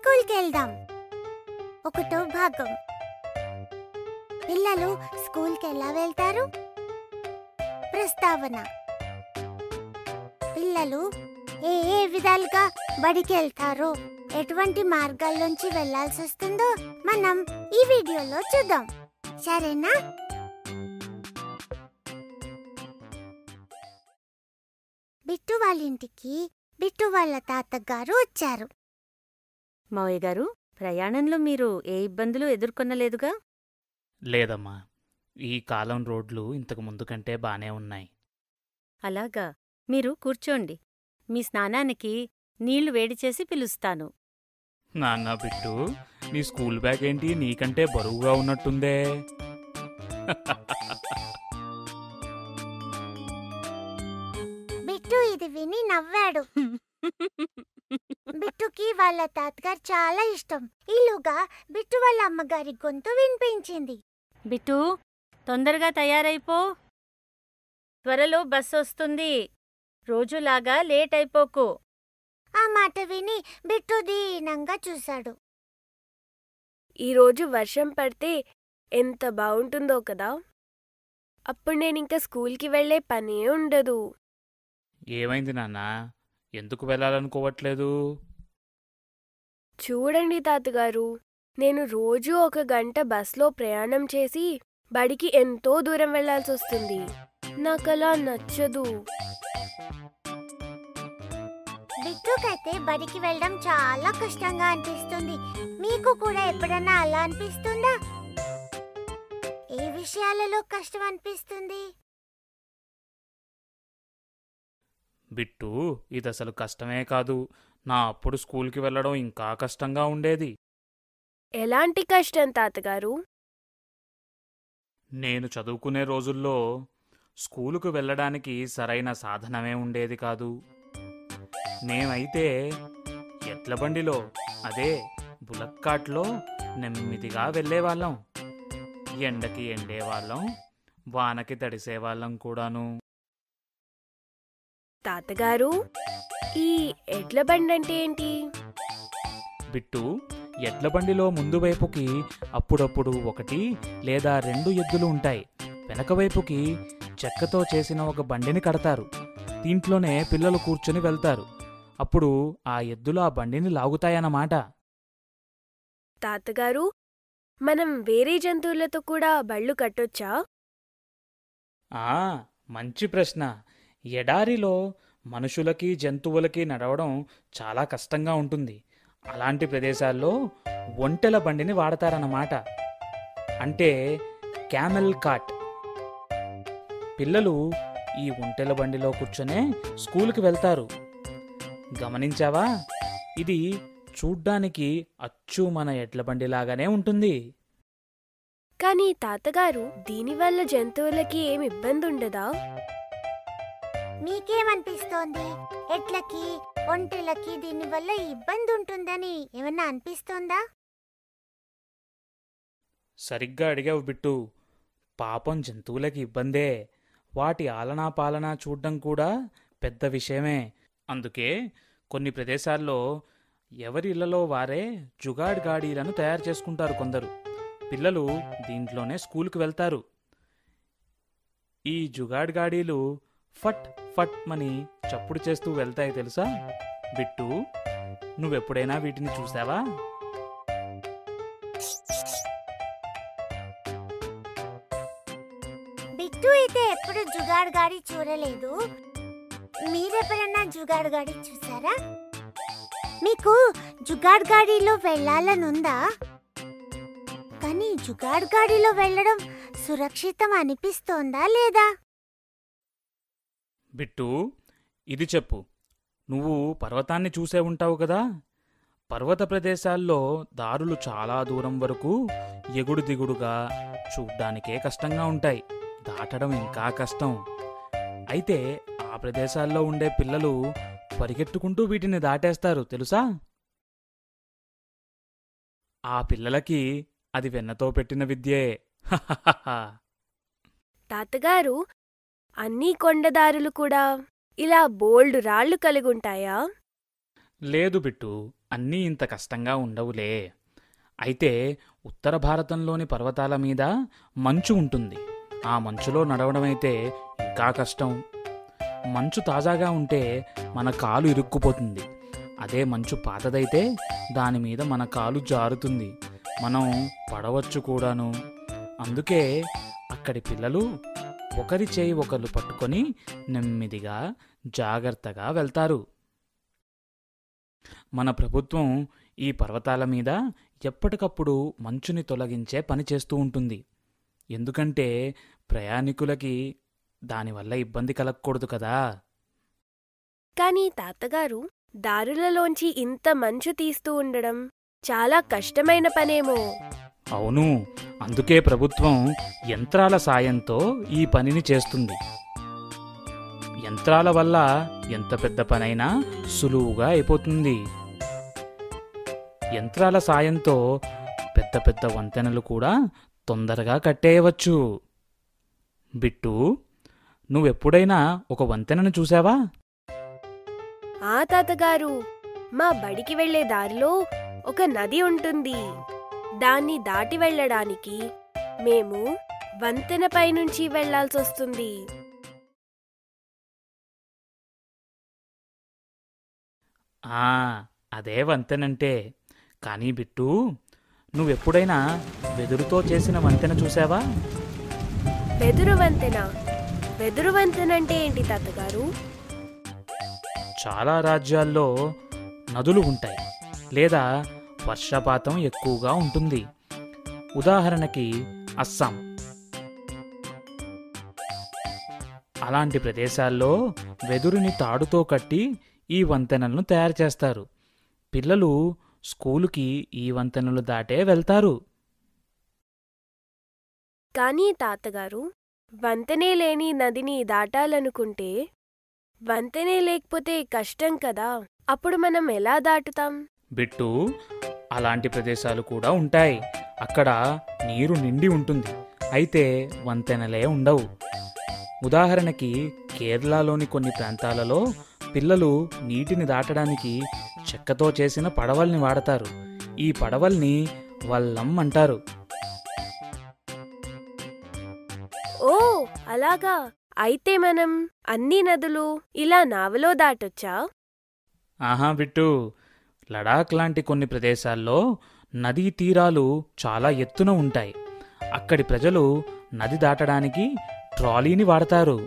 స్కూల్కి వెళ్దాం ఒకటో భాగం పిల్లలు స్కూల్కి ఎలా వెళ్తారు ప్రస్తావన పిల్లలు ఏ ఏ విధాలుగా బడికి వెళ్తారో ఎటువంటి మార్గాల నుంచి వెళ్లాల్సి వస్తుందో మనం ఈ వీడియోలో చూద్దాం సరేనా బిట్టు వాళ్ళ ఇంటికి బిట్టు వాళ్ళ తాతగారు వచ్చారు మావయ్య గారు ప్రయాణంలో మీరు ఏ ఇబ్బందులు ఎదుర్కొనలేదుగా లేదమ్మా ఈ కాలం రోడ్లు ఇంతకు ముందు కంటే బానే ఉన్నాయి అలాగా మీరు కూర్చోండి మీ స్నానానికి నీళ్లు వేడి చేసి పిలుస్తాను నాన్న బిట్టు నీ స్కూల్ బ్యాగ్ ఏంటి నీకంటే బరువుగా ఉన్నట్టుందే బిట్టు ఇది విని నవ్వాడు బిట్టుకి వాళ్ళ తాతగారు చాలా ఇష్టం ఈలోగా బిట్టు వాళ్ళ అమ్మగారి గొంతు వినిపించింది బిట్టు తొందరగా తయారైపో త్వరలో బస్సు వస్తుంది రోజులాగా లేట్ అయిపోకు ఆ మాట విని బిట్టు దీనంగా చూశాడు ఈరోజు వర్షం పడితే ఎంత బావుంటుందో కదా అప్పుడు నేనింక స్కూల్కి వెళ్ళే పనే ఉండదు ఏమైంది నాన్న ఎందుకు వెళ్ళాలనుకోవట్లేదు చూడండి తాతగారు నేను రోజూ ఒక గంట బస్లో ప్రయాణం చేసి బడికి ఎంతో దూరం వెళ్లాల్సి వస్తుంది నాకలా నచ్చదు బిట్టుకైతే బడికి వెళ్ళడం చాలా కష్టంగా అనిపిస్తుంది మీకు కూడా ఎప్పుడన్నా అలా అనిపిస్తుందా ఏ విషయాలలో కష్టం అనిపిస్తుంది బిట్టు ఇది అసలు కష్టమే కాదు నా అప్పుడు స్కూల్కి వెళ్ళడం ఇంకా కష్టంగా ఉండేది ఎలాంటి కష్టం తాతగారు నేను చదువుకునే రోజుల్లో స్కూలుకు వెళ్ళడానికి సరైన సాధనమే ఉండేది కాదు మేమైతే ఎడ్ల బండిలో అదే బులక్ కార్ట్లో నెమ్మదిగా వెళ్ళేవాళ్ళం ఎండకి ఎండేవాళ్ళం వానకి తడిసేవాళ్ళం కూడాను తాతగారు ఈ ఎడ్ల బండి అంటే ఏంటి బిట్టు ఎడ్ల బండిలో ముందు వైపుకి అప్పుడప్పుడు ఒకటి లేదా రెండు ఎద్దులు ఉంటాయి వెనక వైపుకి చెక్కతో చేసిన ఒక బండిని కడతారు దీంట్లోనే పిల్లలు కూర్చొని వెళ్తారు అప్పుడు ఆ ఎద్దులు ఆ బండిని లాగుతాయన్నమాట తాతగారు మనం వేరే జంతువులతో కూడా బళ్ళు కట్టొచ్చా ఆ మంచి ప్రశ్న ఎడారిలో మనుషులకి జంతువులకి నడవడం చాలా కష్టంగా ఉంటుంది అలాంటి ప్రదేశాల్లో ఒంటెల బండిని వాడతారన్నమాట అంటే క్యామెల్ కాట్ పిల్లలు ఈ ఒంటెల బండిలో కూర్చొనే స్కూల్కి వెళ్తారు గమనించావా ఇది చూడ్డానికి అచ్చు మన ఎడ్ల బండిలాగానే ఉంటుంది కానీ తాతగారు దీనివల్ల జంతువులకి ఏమి ఇబ్బంది ఉండదా మీకేమనిపిస్తోంది ఎట్లకి ఒంటెలకి దీనివల్ల ఇబ్బంది ఉంటుందని ఏమన్నా అనిపిస్తోందా సరిగ్గా అడిగావు బిట్టు పాపం జంతువులకి ఇబ్బందే వాటి ఆలనా పాలనా చూడ్డం కూడా పెద్ద విషయమే అందుకే కొన్ని ప్రదేశాల్లో ఎవరి ఇళ్లలో వారే జుగాడ్ గాడీలను తయారు చేసుకుంటారు కొందరు పిల్లలు దీంట్లోనే స్కూల్కి వెళ్తారు ఈ జుగాడ్ గాడీలు ఫట్ ఫట్ మని చప్పుడు చేస్తూ వెళ్తాయి తెలుసా బిట్టు నువ్వెప్పుడైనా వీటిని చూసావా బిట్టు అయితే ఎప్పుడు జుగాడు గాడి చూడలేదు మీరెప్పుడన్నా జుగాడు గాడి చూసారా మీకు జుగాడ్ గాడిలో వెళ్ళాలనుందా కానీ జుగాడ్ గాడిలో వెళ్ళడం సురక్షితం అనిపిస్తోందా లేదా బిట్టు ఇది చెప్పు నువ్వు పర్వతాన్ని చూసే ఉంటావు కదా పర్వత ప్రదేశాల్లో దారులు చాలా దూరం వరకు ఎగుడు దిగుడుగా చూడ్డానికే కష్టంగా ఉంటాయి దాటడం ఇంకా కష్టం అయితే ఆ ప్రదేశాల్లో ఉండే పిల్లలు పరిగెట్టుకుంటూ వీటిని దాటేస్తారు తెలుసా ఆ పిల్లలకి అది వెన్నతో పెట్టిన విద్యే హహహహ. తాతగారు అన్ని కొండదారులు కూడా ఇలా బోల్డ్ రాళ్లు కలిగి ఉంటాయా లేదు బిట్టు అన్నీ ఇంత కష్టంగా ఉండవులే అయితే ఉత్తర భారతంలోని పర్వతాల మీద మంచు ఉంటుంది ఆ మంచులో నడవడమైతే ఇంకా కష్టం మంచు తాజాగా ఉంటే మన కాలు ఇరుక్కుపోతుంది అదే మంచు పాతదైతే దాని మీద మన కాలు జారుతుంది మనం పడవచ్చు కూడాను అందుకే అక్కడి పిల్లలు ఒకరి చేయి ఒకరు పట్టుకొని నెమ్మదిగా జాగ్రత్తగా వెళ్తారు మన ప్రభుత్వం ఈ పర్వతాల మీద ఎప్పటికప్పుడు మంచుని తొలగించే పని చేస్తూ ఉంటుంది ఎందుకంటే ప్రయాణికులకి దానివల్ల ఇబ్బంది కలగకూడదు కదా కానీ తాతగారు దారులలోంచి ఇంత మంచు తీస్తూ ఉండడం చాలా కష్టమైన పనేమో అవును అందుకే ప్రభుత్వం యంత్రాల సాయంతో ఈ పనిని చేస్తుంది యంత్రాల వల్ల ఎంత పెద్ద పనైనా సులువుగా అయిపోతుంది యంత్రాల సాయంతో పెద్ద పెద్ద వంతెనలు కూడా తొందరగా కట్టేయవచ్చు బిట్టు నువ్వెప్పుడైనా ఒక వంతెనను చూసావా ఆ తాతగారు మా బడికి వెళ్లే దారిలో ఒక నది ఉంటుంది దాన్ని దాటి వెళ్ళడానికి మేము వంతెనపై నుంచి వెళ్లాల్సొస్తుంది ఆ అదే వంతెనంటే కానీ బిట్టు నువ్వెప్పుడైనా వెదురుతో చేసిన వంతెన చూసావా వెదురు వంతెన వెదురు వంతెన అంటే ఏంటి తాతగారు చాలా రాజ్యాల్లో నదులు ఉంటాయి లేదా వర్షపాతం ఎక్కువగా ఉంటుంది ఉదాహరణకి అస్సాం అలాంటి ప్రదేశాల్లో వెదురుని తాడుతో కట్టి ఈ వంతెనలను తయారు చేస్తారు పిల్లలు స్కూలుకి ఈ వంతెనలు దాటే వెళ్తారు కానీ తాతగారు వంతెనే లేని నదిని దాటాలనుకుంటే వంతెనే లేకపోతే కష్టం కదా అప్పుడు మనం ఎలా దాటుతాం బిట్టు అలాంటి ప్రదేశాలు కూడా ఉంటాయి అక్కడ నీరు నిండి ఉంటుంది అయితే వంతెనలే ఉండవు ఉదాహరణకి కేరళలోని కొన్ని ప్రాంతాలలో పిల్లలు నీటిని దాటడానికి చెక్కతో చేసిన పడవల్ని వాడతారు ఈ పడవల్ని వల్లం అంటారు ఓ అలాగా అయితే మనం అన్ని నదులు ఇలా నావలో దాటొచ్చా ఆహా బిట్టు లడాక్ లాంటి కొన్ని ప్రదేశాల్లో నదీ తీరాలు చాలా ఎత్తున ఉంటాయి అక్కడి ప్రజలు నది దాటడానికి ట్రాలీని వాడతారు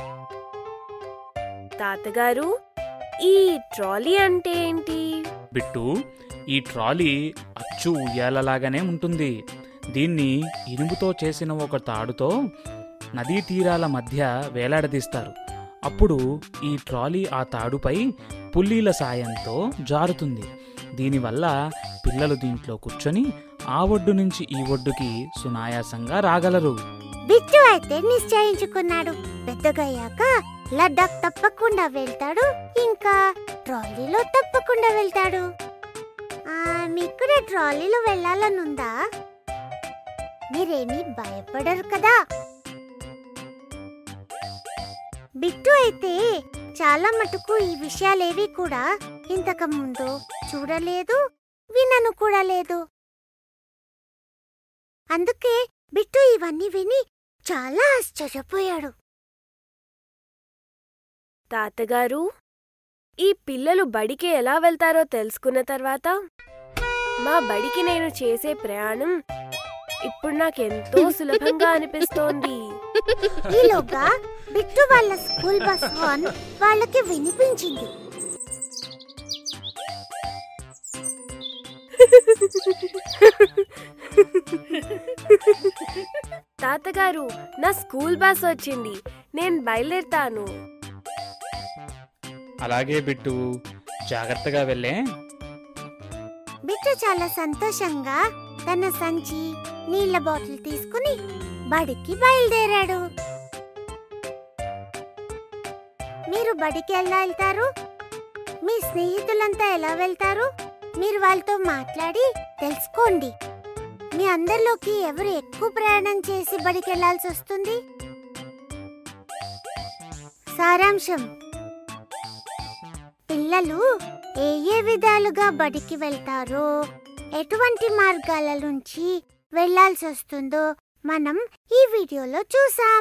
తాతగారు ఈ ట్రాలీ అంటే ఏంటి బిట్టు ఈ ట్రాలీ అచ్చు ఉయ్యాలలాగానే ఉంటుంది దీన్ని ఇనుముతో చేసిన ఒక తాడుతో నదీ తీరాల మధ్య వేలాడదీస్తారు అప్పుడు ఈ ట్రాలీ ఆ తాడుపై పుల్లీల సాయంతో జారుతుంది దీనివల్ల పిల్లలు దీంట్లో కూర్చొని ఆ ఒడ్డు నుంచి ఈ ఒడ్డుకి సునాయాసంగా రాగలరు బిట్టు అయితే నిశ్చయించుకున్నాడు పెద్దగయ్యాక లడ్డాక్ తప్పకుండా వెళ్తాడు ఇంకా ట్రాలీలో తప్పకుండా వెళ్తాడు ఆ, మీకు కూడా ట్రాలీలో వెళ్ళాలనుందా మీరేమీ భయపడరు కదా బిట్టు అయితే చాలా మటుకు ఈ విషయాలేవి కూడా ఇంతకు ముందు చూడలేదు వినను కూడా లేదు అందుకే బిట్టు ఇవన్నీ విని చాలా ఆశ్చర్యపోయాడు తాతగారు ఈ పిల్లలు బడికి ఎలా వెళ్తారో తెలుసుకున్న తర్వాత మా బడికి నేను చేసే ప్రయాణం ఇప్పుడు నాకెంతో సులభంగా అనిపిస్తోంది ఈలోగా బిట్టు వాళ్ళ స్కూల్ బస్ హార్న్ వాళ్ళకి వినిపించింది తాతగారు నా స్కూల్ బస్ వచ్చింది నేను బయలుదేరుతాను అలాగే బిట్టు జాగ్రత్తగా వెళ్ళే బిట్టు చాలా సంతోషంగా తన సంచి నీళ్ల బాటిల్ తీసుకుని బడికి బయలుదేరాడు మీరు బడికి ఎలా వెళ్తారు మీ స్నేహితులంతా ఎలా వెళ్తారు మీరు వాళ్ళతో మాట్లాడి తెలుసుకోండి మీ అందరిలోకి ఎవరు ఎక్కువ ప్రయాణం చేసి బడికి వెళ్లాల్సి వస్తుంది సారాంశం పిల్లలు ఏ ఏ విధాలుగా బడికి వెళ్తారో ఎటువంటి మార్గాల నుంచి వెళ్ళాల్సి వస్తుందో మనం ఈ వీడియోలో చూసాం